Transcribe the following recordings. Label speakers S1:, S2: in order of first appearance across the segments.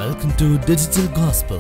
S1: Welcome to Digital Gospel.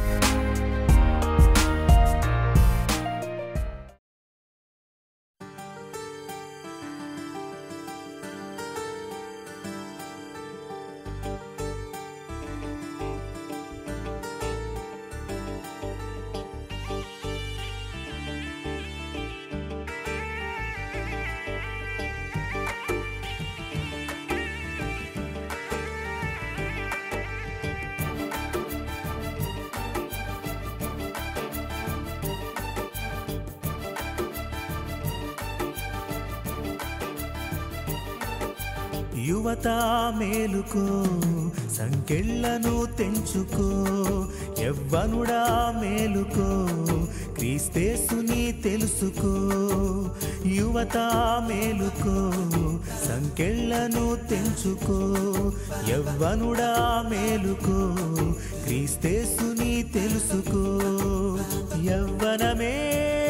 S2: యువత మేలుకో సంకెళ్లను తెంచుకో యవ్వనుడా మేలుకో క్రీస్తేసుని తెలుసుకో యువత మేలుకో సంకెళ్లను తెంచుకో యవ్వనుడా మేలుకో క్రీస్తేసుని తెలుసుకో యవ్వనమే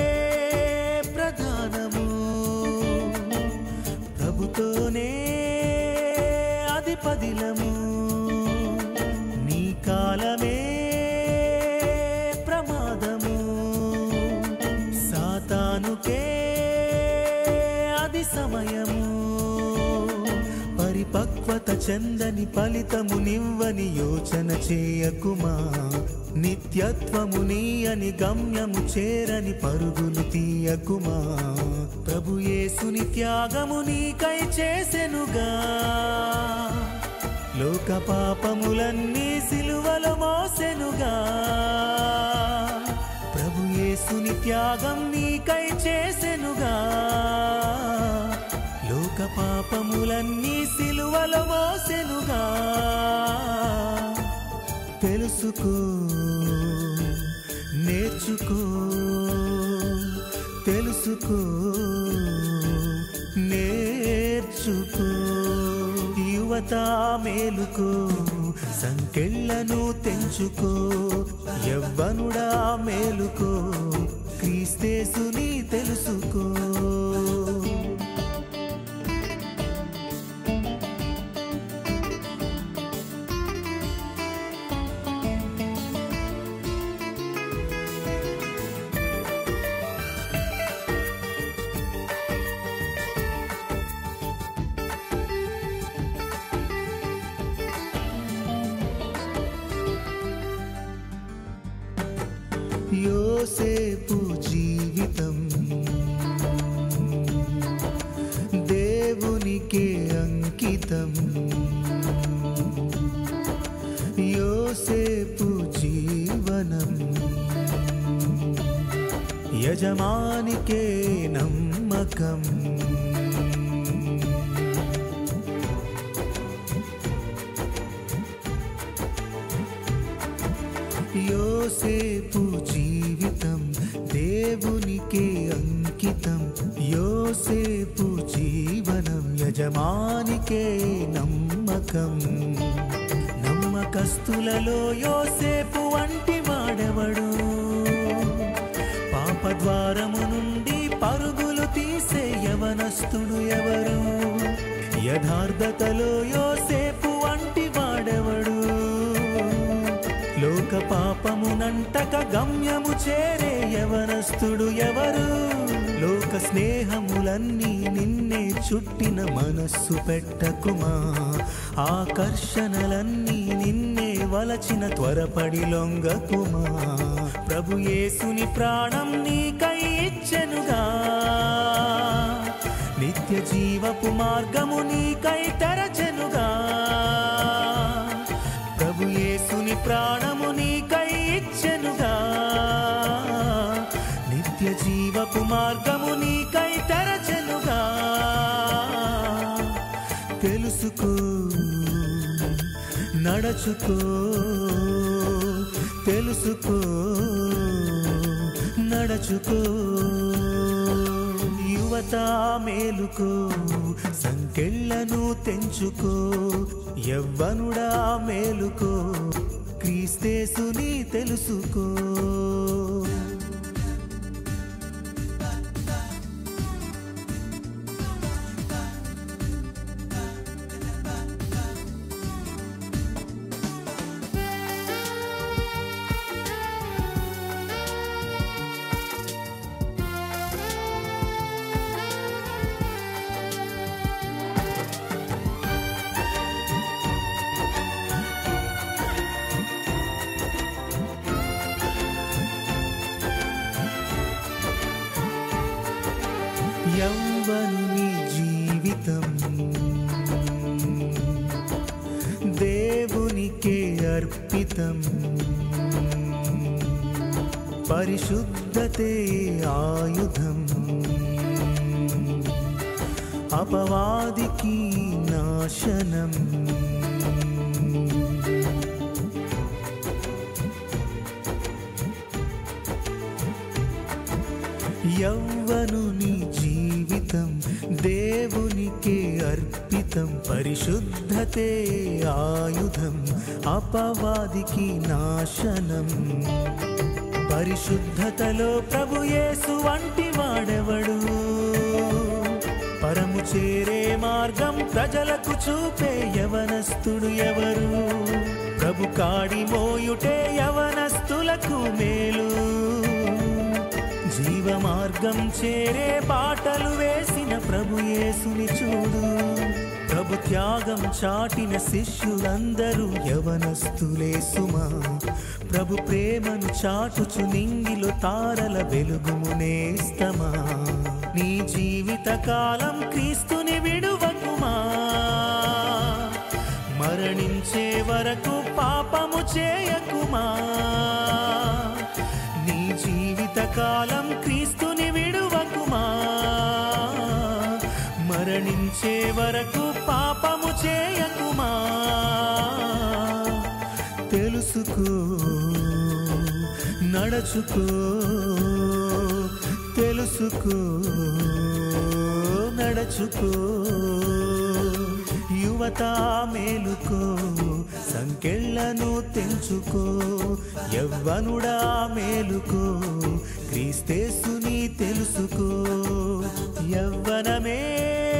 S2: ప్రధానము ప్రభుతోనే అధిపదిలము నీ కాలమే ప్రమాదము సాతానుకే అది సమయము పరిపక్వత చెందని ఫలితము నివ్వని యోచన చేయకుమా నిత్యత్వము నీయని గమ్యము చేరని పరుగులు తీయకుమా ప్రభు యేసుని త్యాగము నీకై చేసెనుగా లోక పాపములన్నీ సిలువలో మోసెనుగా ప్రభు యేసుని త్యాగం నీకై చేసెనుగా లోక పాపములన్నీ సిలువలో మోసెనుగా తెలుసుకో నేర్చుకో తెలుసుకో నేర్చుకో యువత మేలుకో సంకెళ్లను తెంచుకో యవ్వనుడా మేలుకో క్రీస్తేసుని తెలుసుకో యోసేపు జీవితం దేవునికే అంకితం యోసేపు జీవనం యజమానికే నమ్మకం యోసేపు జీవితం దేవునికే అంకితం యోసేపు జీవనం యజమానికే నమ్మకం నమ్మకస్తులలో యోసేపు వంటి వాడెవడు పాపద్వారము నుండి పరుగులు తీసే యవనస్తుడు ఎవరు యథార్థతలో యోసేపు వంటి వాడెవడు లోక పాపమునంటక గమ్యము చేరే యవనస్తుడు ఎవరు లోక స్నేహములన్నీ నిన్నే చుట్టిన మనస్సు పెట్టకుమా ఆకర్షణలన్నీ నిన్నే వలచిన త్వరపడి లొంగకుమా ప్రభు యేసుని ప్రాణం నీకై ఇచ్చెనుగా నిత్య జీవపు మార్గము నీకై తెరచెనుగా ప్రభు యేసుని ప్రాణము నీకై ఇచ్చెనుగా నిత్య జీవపు మార్గము నీకై తెరచెనుగా తెలుసుకో నడచుకో తెలుసుకో నడచుకో యువత మేలుకో సంకెళ్లను తెంచుకో యవ్వనుడా మేలుకో క్రీస్తేసుని తెలుసుకో అర్పితం పరిశుద్ధతే ఆయుధం అపవాదికి నాశనం యవ్వనుని జీవితం దేవునికే అర్పితం పరిశుద్ధతే ఆయుధం అపవాదికి నాశనం పరిశుద్ధతలో ప్రభు యేసు వంటి వాడెవడు పరము చేరే మార్గం ప్రజలకు చూపే యవనస్తుడు ఎవరు ప్రభు కాడి మోయుటే యవనస్తులకు మేలు జీవ మార్గం చేరే బాటలు వేసిన ప్రభు యేసుని చూడు ప్రభు త్యాగం చాటిన శిష్యులందరూ యవనస్తులే సుమా ప్రభు ప్రేమను చాటుచు నింగిలో తారల వెలుగుమునేస్తమా నీ జీవిత కాలం క్రీస్తుని విడువకుమా మరణించే వరకు పాపము చేయకుమా నీ జీవిత కాలం క్రీస్తుని విడువకుమా మరణించే వరకు పాపము చేయకుమా తెలుసుకో నడచుకో తెలుసుకో నడచుకో యువత మేలుకో సంకెళ్లను తెంచుకో యవ్వనుడా మేలుకో క్రీస్తేసుని తెలుసుకో యవ్వనమే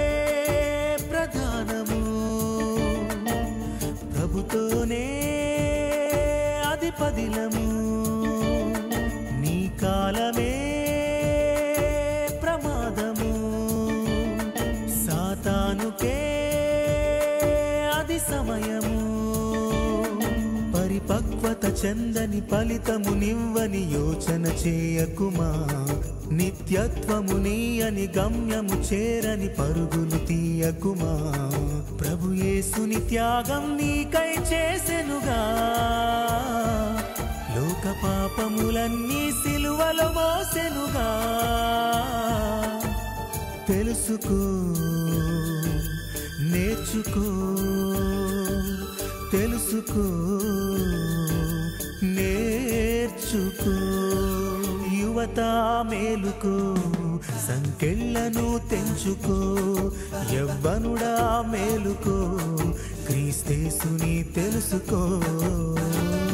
S2: ప్రధానము ప్రభుతోనే అధిపదిలము నీ కాలమే ప్రమాదము సాతానుకే అది సమయము పరిపక్వత చెందని ఫలితము నివ్వని యోచన చేయకుమా నిత్యత్వము నీయని గమ్యము చేరని పరుగులు తీయకుమా ప్రభు యేసుని త్యాగం నీకై చేసెనుగా లోక పాపములన్నీ సిలువలో మోసెనుగా తెలుసుకో నేర్చుకో తెలుసుకో నేర్చుకో యువత మేలుకో సంకెళ్లను తెంచుకో యవ్వనుడా మేలుకో క్రీస్తేసుని తెలుసుకో